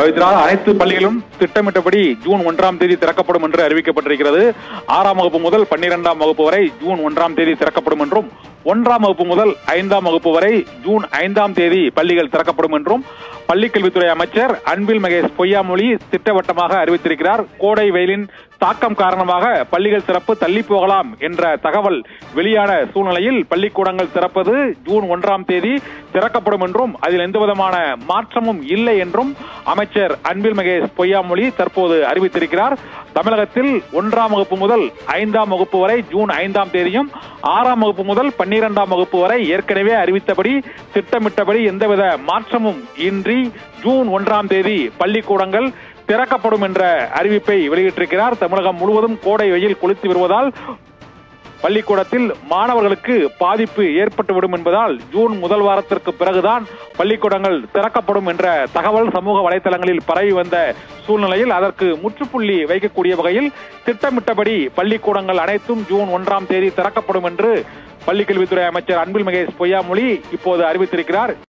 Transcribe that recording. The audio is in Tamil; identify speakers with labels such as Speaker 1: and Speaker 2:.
Speaker 1: பவித்ரா அனைத்து பள்ளிகளும் திட்டமிட்டபடி ஜூன் ஒன்றாம் தேதி திறக்கப்படும் என்று அறிவிக்கப்பட்டிருக்கிறது ஆறாம் வகுப்பு முதல் பன்னிரெண்டாம் வகுப்பு வரை ஜூன் ஒன்றாம் தேதி திறக்கப்படும் என்றும் ஒன்றாம் வகுப்பு முதல் ஐந்தாம் வகுப்பு வரை ஜூன் ஐந்தாம் தேதி பள்ளிகள் திறக்கப்படும் என்றும் பள்ளிக்கல்வித்துறை அமைச்சர் அன்பில் மகேஷ் பொய்யாமொழி திட்டவட்டமாக அறிவித்திருக்கிறார் கோடை வெயிலின் தாக்கம் காரணமாக பள்ளிகள் திறப்பு தள்ளி போகலாம் என்ற தகவல் வெளியான சூழ்நிலையில் பள்ளிக்கூடங்கள் திறப்பது ஜூன் ஒன்றாம் தேதி திறக்கப்படும் என்றும் அதில் எந்தவிதமான மாற்றமும் இல்லை என்றும் அமைச்சர் அன்பில் மகேஷ் பொய்யாமொழி தற்போது அறிவித்திருக்கிறார் தமிழகத்தில் ஒன்றாம் வகுப்பு முதல் ஐந்தாம் வகுப்பு வரை ஜூன் ஐந்தாம் தேதியும் ஆறாம் வகுப்பு முதல் பன்னிரெண்டாம் வகுப்பு வரை ஏற்கனவே அறிவித்தபடி திட்டமிட்டபடி எந்தவித மாற்றமும் இன்றி ஜூன் ஒன்றாம் தேதி பள்ளிக்கூடங்கள் திறக்கப்படும் என்ற அறிவிப்பை வெளியிட்டிருக்கிறார் தமிழகம் முழுவதும் கோடை வெயில் கொளுத்து வருவதால் பள்ளிக்கூடத்தில் மாணவர்களுக்கு பாதிப்பு ஏற்பட்டுவிடும் என்பதால் ஜூன் முதல் வாரத்திற்கு பிறகுதான் பள்ளிக்கூடங்கள் திறக்கப்படும் என்ற தகவல் சமூக வலைதளங்களில் பரவி வந்த சூழ்நிலையில் அதற்கு முற்றுப்புள்ளி வைக்கக்கூடிய வகையில் திட்டமிட்டபடி பள்ளிக்கூடங்கள் அனைத்தும் ஜூன் ஒன்றாம் தேதி திறக்கப்படும் என்று பள்ளிக்கல்வித்துறை அமைச்சர் அன்பில் மகேஷ் பொய்யாமொழி இப்போது அறிவித்திருக்கிறார்